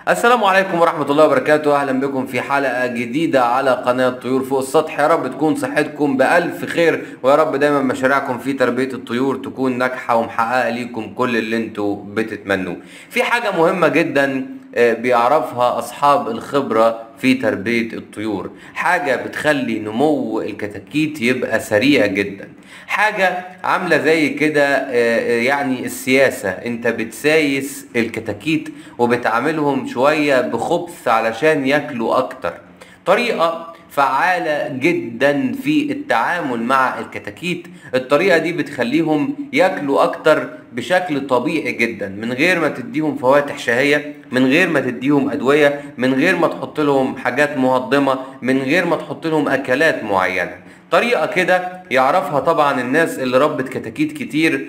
السلام عليكم ورحمة الله وبركاته أهلا بكم في حلقة جديدة على قناة طيور فوق السطح يا رب تكون صحتكم بألف خير ويا رب دايما مشاريعكم في تربية الطيور تكون ناجحة ومحققة ليكم كل اللي انتوا بتتمنوه في حاجة مهمة جدا آه، بيعرفها أصحاب الخبرة في تربية الطيور حاجة بتخلي نمو الكتاكيت يبقى سريع جدا حاجة عاملة زي كده آه، آه، يعني السياسة انت بتسايس الكتاكيت وبتعاملهم شوية بخبث علشان ياكلوا اكتر طريقة فعالة جدا في التعامل مع الكتاكيت الطريقة دي بتخليهم ياكلوا اكتر بشكل طبيعي جدا من غير ما تديهم فواتح شهية من غير ما تديهم ادوية من غير ما تحط لهم حاجات مهضمة من غير ما تحط لهم اكلات معينة طريقة كده يعرفها طبعا الناس اللي ربت كتاكيت كتير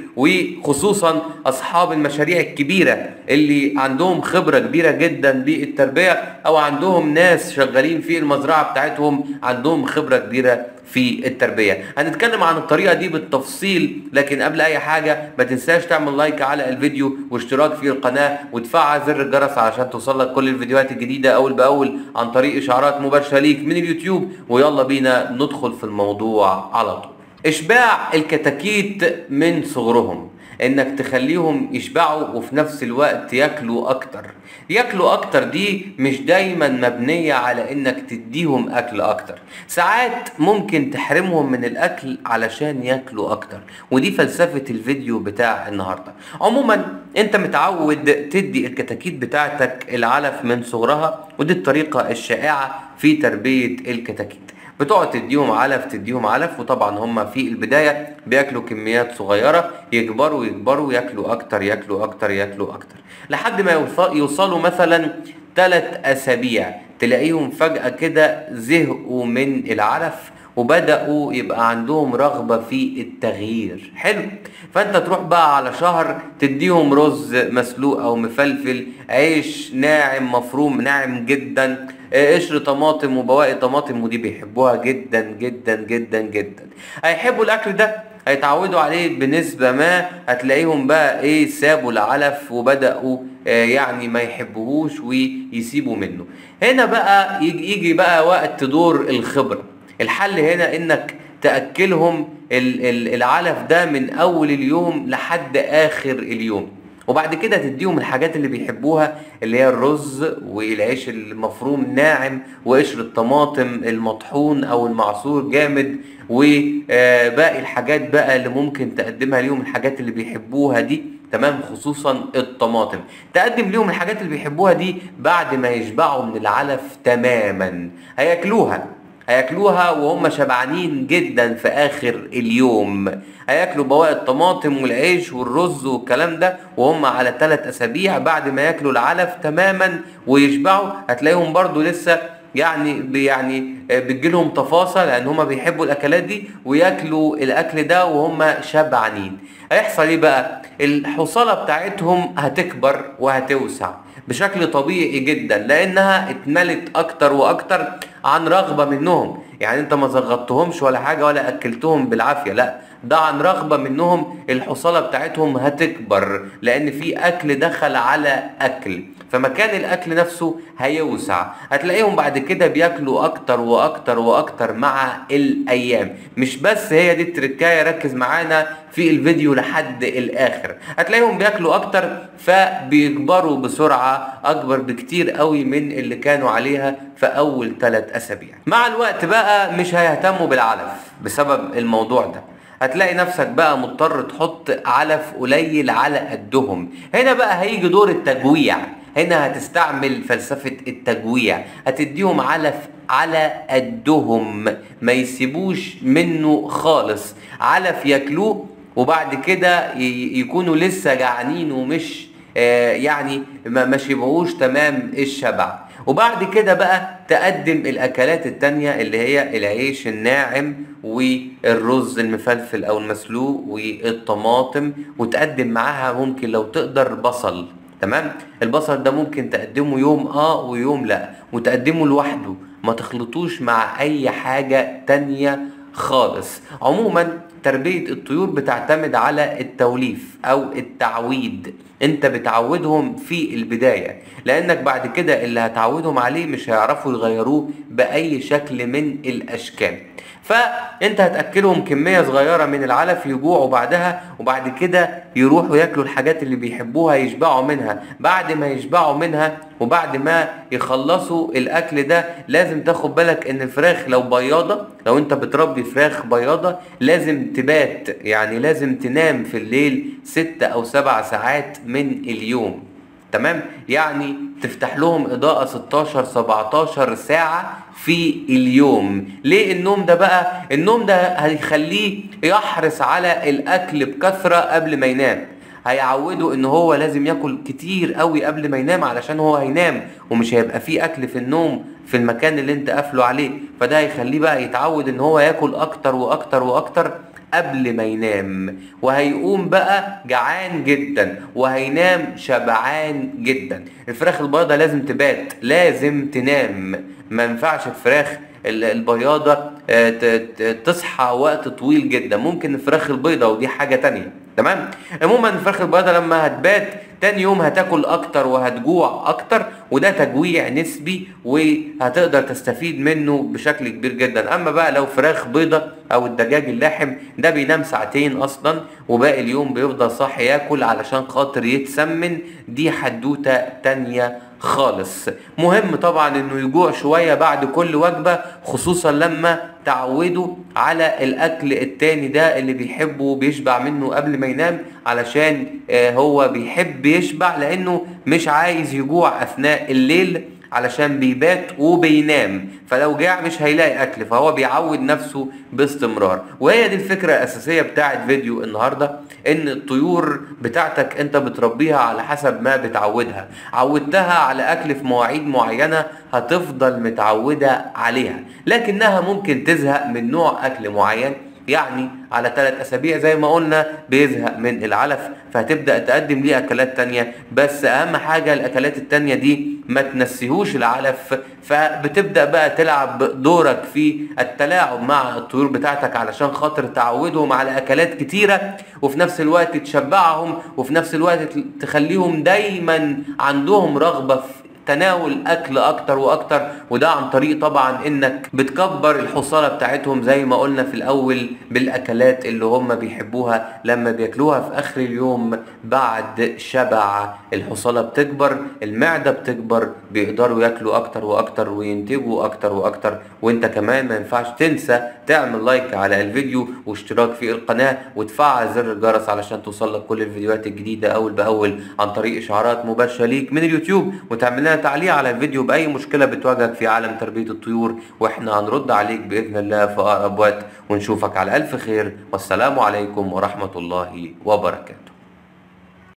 وخصوصا اصحاب المشاريع الكبيرة اللي عندهم خبرة كبيرة جدا بالتربية او عندهم ناس شغالين في المزرعة بتاعتهم عندهم خبرة كبيرة في التربية هنتكلم عن الطريقة دي بالتفصيل لكن قبل اي حاجة ما تنساش تعمل لايك على الفيديو واشتراك في القناة وتفعل زر الجرس علشان توصلك كل الفيديوهات الجديدة اول باول عن طريق اشعارات مباشرة ليك من اليوتيوب ويلا بينا ندخل في الموضوع على طول اشباع الكتاكيت من صغرهم انك تخليهم يشبعوا وفي نفس الوقت ياكلوا اكتر ياكلوا اكتر دي مش دايما مبنية على انك تديهم اكل اكتر ساعات ممكن تحرمهم من الاكل علشان ياكلوا اكتر ودي فلسفة الفيديو بتاع النهاردة عموما انت متعود تدي الكتاكيت بتاعتك العلف من صغرها ودي الطريقة الشائعة في تربية الكتاكيت بتقعد تديهم علف تديهم علف وطبعا هم في البداية بياكلوا كميات صغيرة يكبروا يكبروا ياكلوا اكتر ياكلوا اكتر ياكلوا اكتر لحد ما يوصل يوصلوا مثلا ثلاث اسابيع تلاقيهم فجأة كده زهقوا من العلف وبدأوا يبقى عندهم رغبة في التغيير حلو فانت تروح بقى على شهر تديهم رز مسلوق او مفلفل عيش ناعم مفروم ناعم جدا آه، قشر طماطم وبواقي طماطم ودي بيحبوها جدا جدا جدا جدا هيحبوا الاكل ده هيتعودوا عليه بنسبة ما هتلاقيهم بقى ايه سابوا العلف وبدأوا آه، يعني ما يحبوهوش ويسيبوا منه هنا بقى يجي, يجي بقى وقت دور الخبرة الحل هنا انك تأكلهم ال- ال- العلف ده من اول اليوم لحد اخر اليوم وبعد كده تديهم الحاجات اللي بيحبوها اللي هي الرز والعيش المفروم ناعم وقشر الطماطم المطحون او المعصور جامد وباقي الحاجات بقى اللي ممكن تقدمها ليهم الحاجات اللي بيحبوها دي تمام خصوصا الطماطم تقدم ليهم الحاجات اللي بيحبوها دي بعد ما يشبعوا من العلف تماما هياكلوها هياكلوها وهم شبعانين جدا في اخر اليوم هياكلوا بواقي الطماطم والعيش والرز والكلام ده وهم على ثلاث اسابيع بعد ما ياكلوا العلف تماما ويشبعوا هتلاقيهم برضو لسه يعني يعني بتجيلهم تفاصيل لان هم بيحبوا الاكلات دي وياكلوا الاكل ده وهم شبعانين هيحصل ايه بقى الحصاله بتاعتهم هتكبر وهتوسع بشكل طبيعي جدا لانها اتملت اكتر واكتر عن رغبه منهم يعني انت ما زغطتهمش ولا حاجه ولا اكلتهم بالعافيه لا ده عن رغبه منهم الحصاله بتاعتهم هتكبر لان في اكل دخل على اكل فمكان الاكل نفسه هيوسع هتلاقيهم بعد كده بياكلوا اكتر واكتر واكتر مع الايام مش بس هي دي التركايه ركز معانا في الفيديو لحد الاخر هتلاقيهم بياكلوا اكتر فبيكبروا بسرعه اكبر بكتير قوي من اللي كانوا عليها في اول ثلاث اسابيع مع الوقت بقى مش هيهتموا بالعلف بسبب الموضوع ده هتلاقي نفسك بقى مضطر تحط علف قليل على قدهم هنا بقى هيجي دور التجويع هنا هتستعمل فلسفة التجويع هتديهم علف على قدهم ما يسيبوش منه خالص علف ياكلوه وبعد كده ي- يكونوا لسه جعانين ومش آه، يعني ما ما شبعوش تمام الشبع وبعد كده بقى تقدم الاكلات التانية اللي هي العيش الناعم والرز المفلفل او المسلوق والطماطم وتقدم معاها ممكن لو تقدر بصل تمام البصل ده ممكن تقدمه يوم اه ويوم لا وتقدمه لوحده ما تخلطوش مع اي حاجة تانية خالص عموما تربية الطيور بتعتمد على التوليف او التعويد انت بتعودهم في البداية لانك بعد كده اللي هتعودهم عليه مش هيعرفوا يغيروه باي شكل من الاشكال فانت هتاكلهم كميه صغيره من العلف يجوعوا بعدها وبعد كده يروحوا ياكلوا الحاجات اللي بيحبوها يشبعوا منها بعد ما يشبعوا منها وبعد ما يخلصوا الاكل ده لازم تاخد بالك ان الفراخ لو بياضه لو انت بتربي فراخ بياضه لازم تبات يعني لازم تنام في الليل ستة او سبع ساعات من اليوم تمام يعني تفتح لهم اضاءة 16 17 ساعة في اليوم ليه النوم ده بقى النوم ده هيخليه يحرص على الاكل بكثرة قبل ما ينام هيعوده ان هو لازم ياكل كتير قوي قبل ما ينام علشان هو هينام ومش هيبقى فيه اكل في النوم في المكان اللي انت قافله عليه فده هيخليه بقى يتعود ان هو ياكل اكتر واكتر واكتر قبل ما ينام وهيقوم بقى جعان جدا وهينام شبعان جدا الفراخ البيضاء لازم تبات لازم تنام ما ينفعش الفراخ البياضة تصحى وقت طويل جدا ممكن الفراخ البيضاء ودي حاجة تانية تمام عموما الفراخ البيضاء لما هتبات تاني يوم هتاكل اكتر وهتجوع اكتر وده تجويع نسبي وهتقدر تستفيد منه بشكل كبير جدا اما بقى لو فراخ بيضة او الدجاج اللحم ده بينام ساعتين اصلا وباقي اليوم بيفضل صاحي ياكل علشان خاطر يتسمن دي حدوتة تانية خالص مهم طبعا انه يجوع شوية بعد كل وجبة خصوصا لما تعودوا على الاكل التاني ده اللي بيحبه وبيشبع منه قبل ما ينام علشان هو بيحب يشبع لانه مش عايز يجوع اثناء الليل علشان بيبات وبينام فلو جاع مش هيلاقي اكل فهو بيعود نفسه باستمرار وهي دي الفكرة الاساسية بتاعت فيديو النهاردة ان الطيور بتاعتك انت بتربيها على حسب ما بتعودها عودتها على اكل في مواعيد معينة هتفضل متعودة عليها لكنها ممكن تزهق من نوع اكل معين يعني على ثلاث اسابيع زي ما قلنا بيزهق من العلف فهتبدا تقدم ليه اكلات تانية بس اهم حاجه الاكلات التانية دي ما تنسيهوش العلف فبتبدا بقى تلعب دورك في التلاعب مع الطيور بتاعتك علشان خاطر تعودهم على اكلات كتيره وفي نفس الوقت تشبعهم وفي نفس الوقت تخليهم دايما عندهم رغبه في تناول اكل اكتر واكتر وده عن طريق طبعا انك بتكبر الحصاله بتاعتهم زي ما قلنا في الاول بالاكلات اللي هم بيحبوها لما بياكلوها في اخر اليوم بعد شبع الحصاله بتكبر المعده بتكبر بيقدروا ياكلوا اكتر واكتر وينتجوا اكتر واكتر وانت كمان ما ينفعش تنسى تعمل لايك على الفيديو واشتراك في القناه وتفعل زر الجرس علشان توصلك كل الفيديوهات الجديده اول باول عن طريق اشعارات مباشره ليك من اليوتيوب وتعمل لنا تعليق على الفيديو باي مشكله بتواجهك في عالم تربيه الطيور واحنا هنرد عليك باذن الله في اقرب وقت ونشوفك على الف خير والسلام عليكم ورحمه الله وبركاته